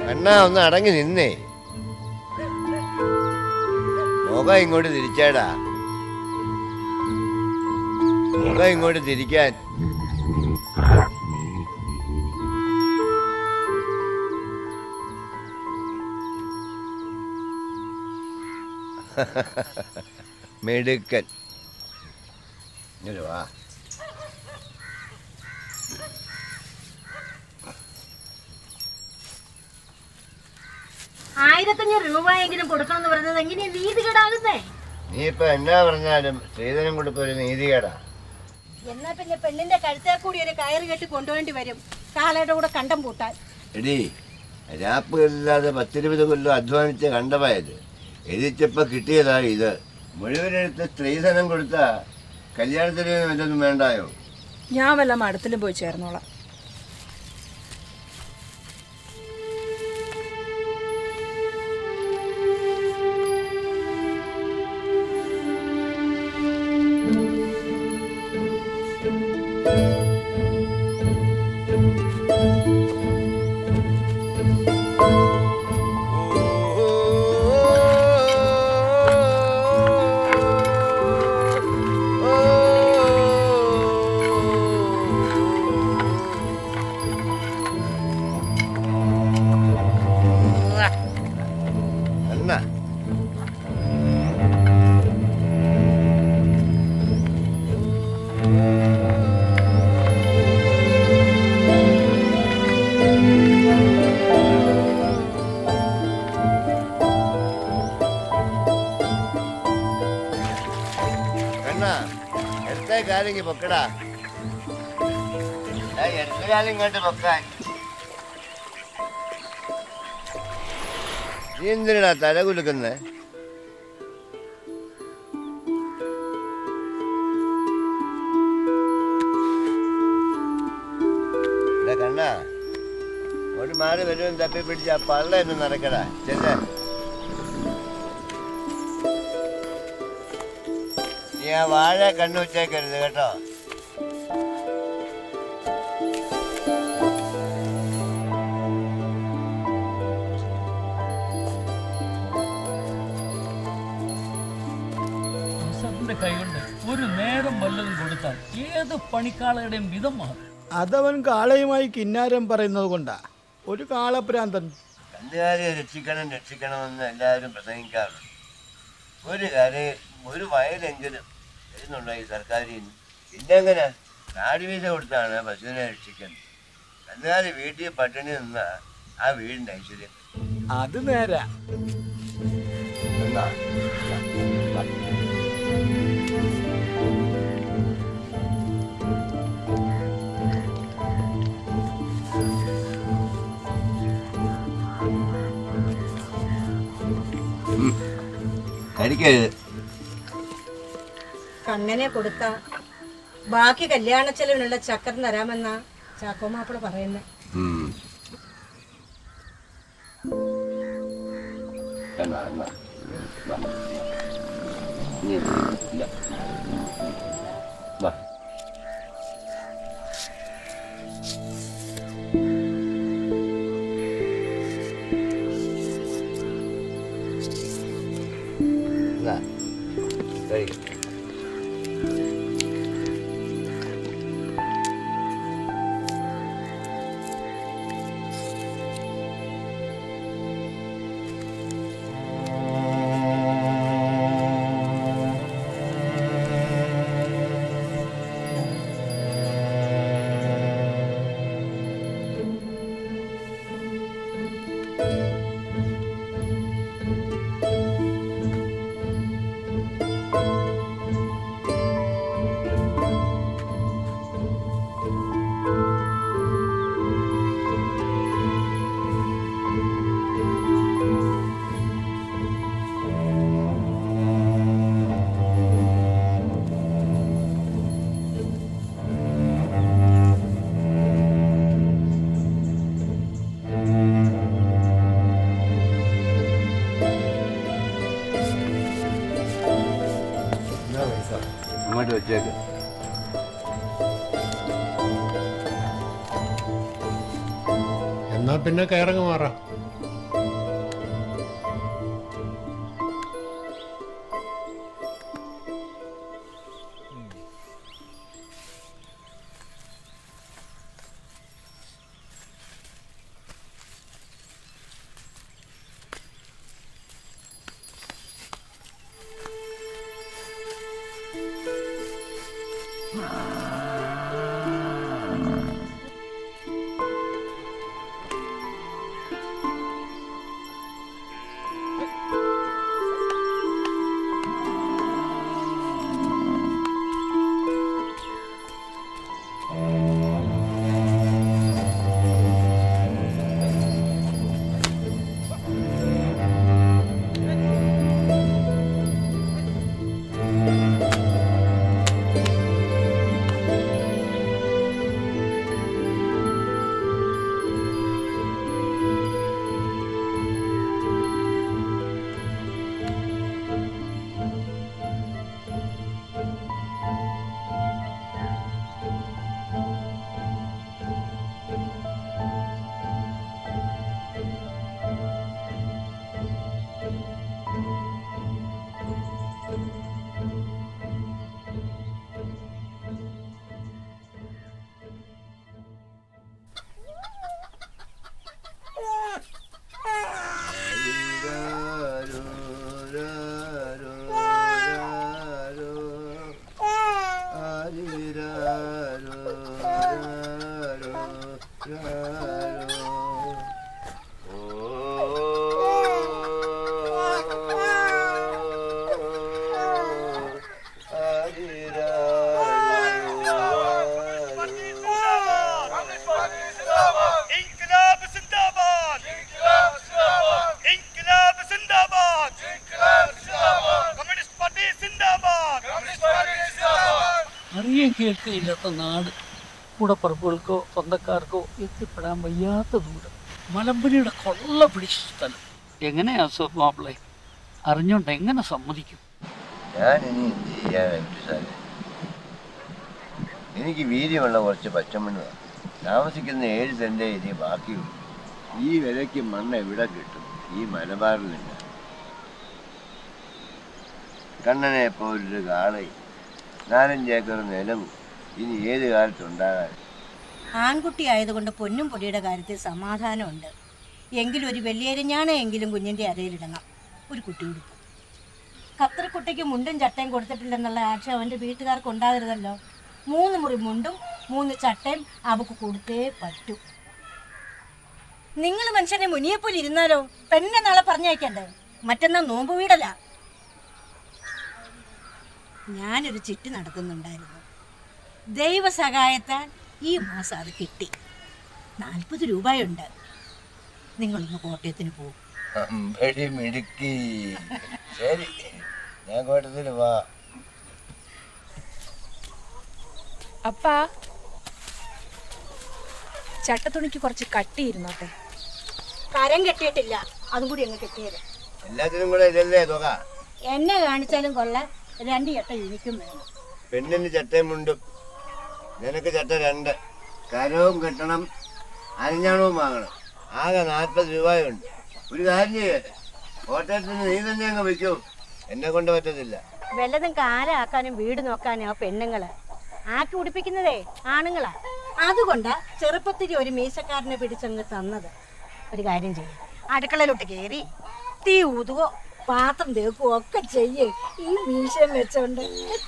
കണ്ണാ ഒന്ന് അടങ്ങി നിന്നേ മുഖം ഇങ്ങോട്ട് തിരിച്ചേടാ മുഖം ഇങ്ങോട്ട് തിരിക്കാൻ മെടുക്കൻ ഇങ്ങോട്ട് വാ ആയിരത്തഞ്ഞൂറ് രൂപയെങ്കിലും കൊടുക്കണം എന്ന് പറഞ്ഞത് എങ്ങനെയാ നീതികേടാകുന്നേ നീ ഇപ്പൊ എന്നാ പറഞ്ഞാലും സ്ത്രീധനം കൊടുത്ത ഒരു നീതികേടാ എന്നാ പിന്നെ പെണ്ണിന്റെ കഴുത്തേ കൂടി ഒരു കയറ് കെട്ടി കൊണ്ടുവേണ്ടി വരും കാളയുടെ കൂടെ കണ്ടം പൂട്ടാൻ എടി രാപ്പുകളില്ലാതെ പത്തിരുപത് കൊല്ലം അധ്വാനിച്ച് കണ്ടമായത് എതിച്ചപ്പോ കിട്ടിയതാ ഇത് മുഴുവനെടുത്ത് സ്ത്രീധനം കൊടുത്ത കല്യാണത്തിന് വല്ലതും വേണ്ടായോ ഞാൻ വല്ല മഠത്തിലും പോയി ചേർന്നോളാം അണ്ണ കണ്ണാ എടുത്ത കാലിങ്ങി പൊക്കടാ എടുത്ത കാലം ഇങ്ങോട്ട് പൊക്കാൻ നീ എന്തിനാ തല കുലുക്കുന്നേ എടാ കണ്ണാ ഒരു മാറി വരുവും തപ്പി പിടിച്ച് ആ പള്ള എന്ന് നടക്കടാ ചെല്ല നീ ആ വാഴ കണ്ണു വെച്ചേക്കരുത് കേട്ടോ ഔസറിന്റെ കൈകൊണ്ട് ഒരു നേരം വല്ലതും കൊടുത്താൽ ഏത് പണിക്കാളയുടെയും വിധം മാറും അതവൻ കാളയുമായി കിന്നാരം പറയുന്നത് കൊണ്ടാ ഒരു കാളഭ്രാന്തൻ കന്നുകാലിയെ രക്ഷിക്കണം രക്ഷിക്കണമെന്ന് എല്ലാവരും പ്രസംഗിക്കാറുണ്ട് ഒരു കാര്യം ഒരു വയലെങ്കിലും വരുന്നുണ്ടോ ഈ സർക്കാരിൽ നിന്ന് പിന്നെ എങ്ങനെ നാടുവീസ കൊടുത്താണ് പശുവിനെ രക്ഷിക്കുന്നത് കന്നുകാലി വീട്ടിൽ പട്ടിണി നിന്നാ ആ വീടിൻ്റെ ഐശ്വര്യം അത് നേരാ എന്നാ വാ. ഉം. കടിക്കരുത് കണ്ണനെ കൊടുത്ത ബാക്കി കല്യാണ ചെലവിനുള്ള ചക്കരം തരാമെന്നാ ചാക്കോ മാപ്പിള പറയുന്നത് ഉം. എന്നാ, എന്നാ. വാ. ഇനി ഇല്ല. വാ. എന്നാ, കഴിക്ക്. അങ്ങോട്ട് വെച്ചേക്ക് എന്നാ പിന്നെ കയറങ്ങ് മാറാം ഇൻക്ലാബ് സിന്ദാബാദ് ഇൻക്ലാബ് സിന്ദാബാദ് കമ്മ്യൂണിസ്റ്റ് പാർട്ടി സിന്ദാബാദ് അറിയാൻ കേൾക്കയില്ലാത്ത നാട് കൂടപ്പറപ്പുകൾക്കോ സ്വന്തക്കാർക്കോ എത്തിപ്പെടാൻ വയ്യാത്ത ദൂരം മലമ്പനിയുടെ കൊള്ള പിടിച്ച സ്ഥലം എങ്ങനെയാ മാപ്പിളെ അറിഞ്ഞോണ്ട് എങ്ങനെ സമ്മതിക്കും ഞാൻ ഇനി എന്ത് ചെയ്യാൻ എൻ്റെ സാറേ എനിക്ക് വീര്യമുള്ള കുറച്ച് പച്ചമണ്ണ് വേണം. താമസിക്കുന്ന ഏഴ് സെൻറ്റേ ഇനി ബാക്കിയുള്ളൂ ഈ വിലയ്ക്ക് മണ്ണ് എവിടെ കിട്ടും ഈ മലബാറിലില്ല കണ്ണനെ പോലൊരു കാളയും നാലഞ്ച് ഏക്കർ നിലവും ഇനി ഏത് കാലത്തുണ്ടാകാൻ ആൺകുട്ടി ആയതുകൊണ്ട് പൊന്നും പൊടിയുടെ കാര്യത്തിൽ സമാധാനമുണ്ട് എങ്കിലും ഒരു വെള്ളിയരിഞ്ഞാണ് എങ്കിലും കുഞ്ഞിൻ്റെ അരയിലിടണം ഒരു കുട്ടി ഉടുപ്പ് കത്തറിക്കുട്ടിക്ക് മുണ്ടും ചട്ടയും കൊടുത്തിട്ടില്ലെന്നുള്ള ആക്ഷേപം അവൻ്റെ വീട്ടുകാർക്ക് ഉണ്ടാകരുതല്ലോ മൂന്ന് മുറി മുണ്ടും മൂന്ന് ചട്ടയും അവക്ക് കൊടുത്തേ പറ്റൂ നിങ്ങൾ മനുഷ്യനെ മുനിയെപ്പോലെ ഇരുന്നാലോ പെണ്ണെ നാളെ പറഞ്ഞയക്കണ്ടേ മറ്റന്നാ നോമ്പ് വീടല്ല ഞാനൊരു ചിട്ടി നടത്തുന്നുണ്ടായിരുന്നു ദൈവസഹായത്താൽ ഈ മാസം അത് കിട്ടി നാൽപ്പത് രൂപയുണ്ട് നിങ്ങളൊന്ന് കോട്ടയത്തിന് പോകും അമ്പടി മിടുക്കി ശരി ഞാൻ കോട്ടത്തിൽ വാ അപ്പാ ചട്ടത്തുണിക്ക് കുറച്ച് കട്ടിയിരുന്നോട്ടെ കരം കെട്ടിയിട്ടില്ല അതും കൂടി അങ്ങ് കെട്ടിയത് എല്ലാത്തിനും കൂടെ ഇതല്ലേ തുക എന്നെ കാണിച്ചാലും കൊള്ള രണ്ട് ചട്ട എനിക്കും വേണം പെണ്ണിന് ചട്ടയും മുണ്ടും നിനക്ക് ചട്ട രണ്ട് കരവും കെട്ടണം അരഞ്ഞാണവും വാങ്ങണം ആകെ നാൽപ്പത് രൂപയുണ്ട് ഒരു കാര്യം ചെയ്യേ കോട്ടയത്തിന് നീ തന്നെ അങ്ങ് വയ്ക്കൂ എന്നെ കൊണ്ട് പറ്റത്തില്ല വല്ലതും കാലാക്കാനും വീട് നോക്കാനും ആ പെണ്ണുങ്ങള് ആക്കി ഉടിപ്പിക്കുന്നതേ ആണുങ്ങളാ അതുകൊണ്ടാ ചെറുപ്പത്തിൽ ഒരു മീശക്കാരനെ പിടിച്ചങ്ങ് തന്നത് ഒരു കാര്യം ചെയ്യും അടുക്കളയിലോട്ട് കയറി തീ ഊതുകോ പാത്രം തേക്കുകയോ ഒക്കെ ചെയ്യേ ഈ മീശം വെച്ചോണ്ട്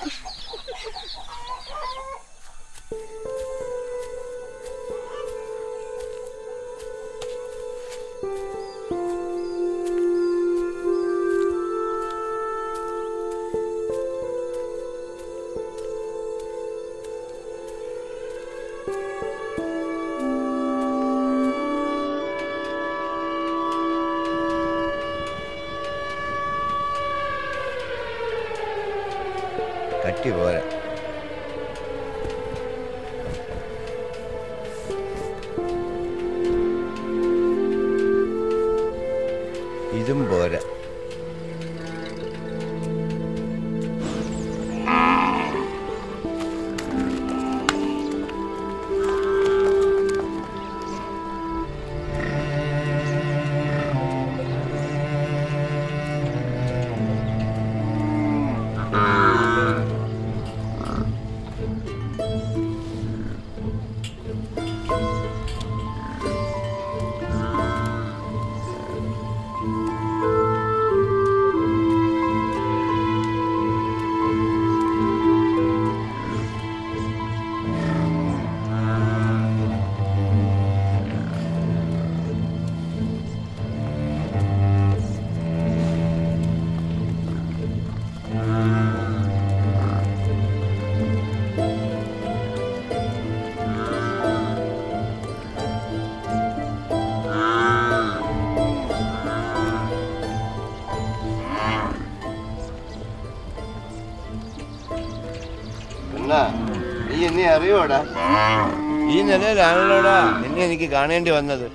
കട്ടി പോരാ ഇതും പോരാ അറിയുമോടാ ഈ നിലയിലാണല്ലോടാ നിന്നെ എനിക്ക് കാണേണ്ടി വന്നത്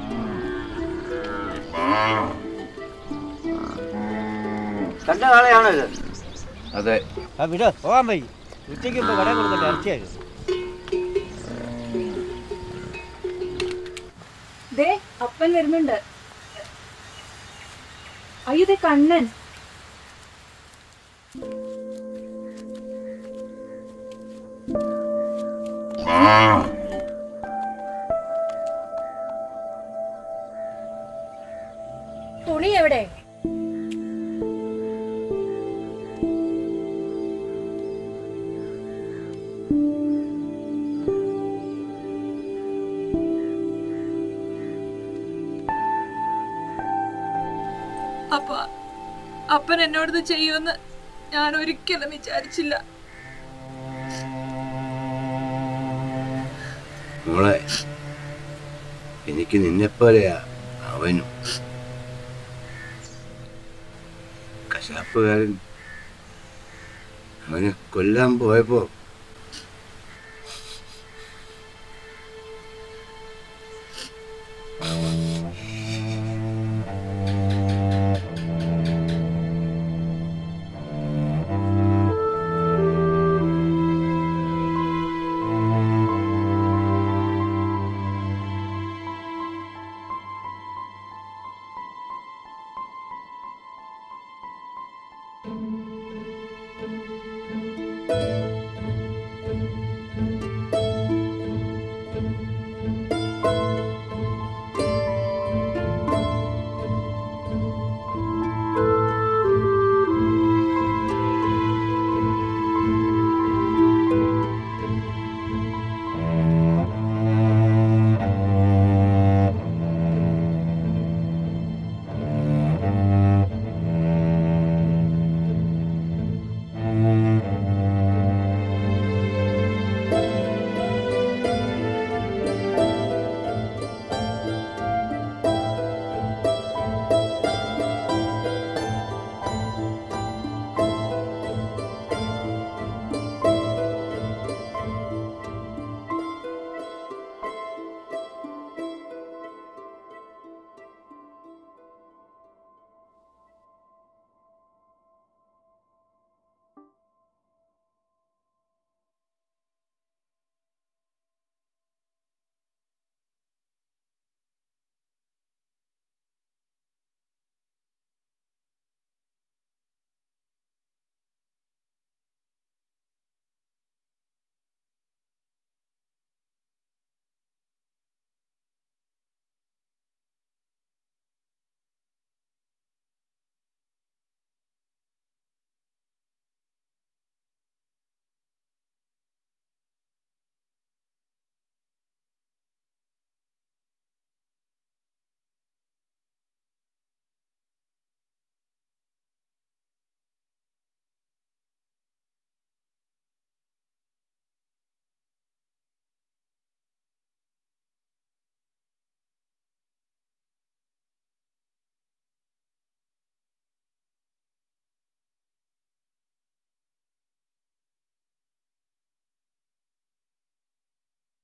കണ്ട ആളെയാണോ ഇത് അതെ ആ വിടോ പോകാൻ വൈ ഉച്ചയ്ക്ക് ഇപ്പോൾ കട കൊടുക്കട്ടെ ഇറച്ചിയായിരുന്നു ദേ അപ്പൻ വരുന്നുണ്ട് അയ്യോ ദേ കണ്ണൻ തുണി എവിടെ അപ്പ അപ്പൻ എന്നോടത് ചെയ്യുമെന്ന് ഞാൻ ഒരിക്കലും വിചാരിച്ചില്ല മോളെ എനിക്ക് നിന്നെപ്പോലെയാ അവനും കശാപ്പുകാരൻ അവനെ കൊല്ലാൻ പോയപ്പോ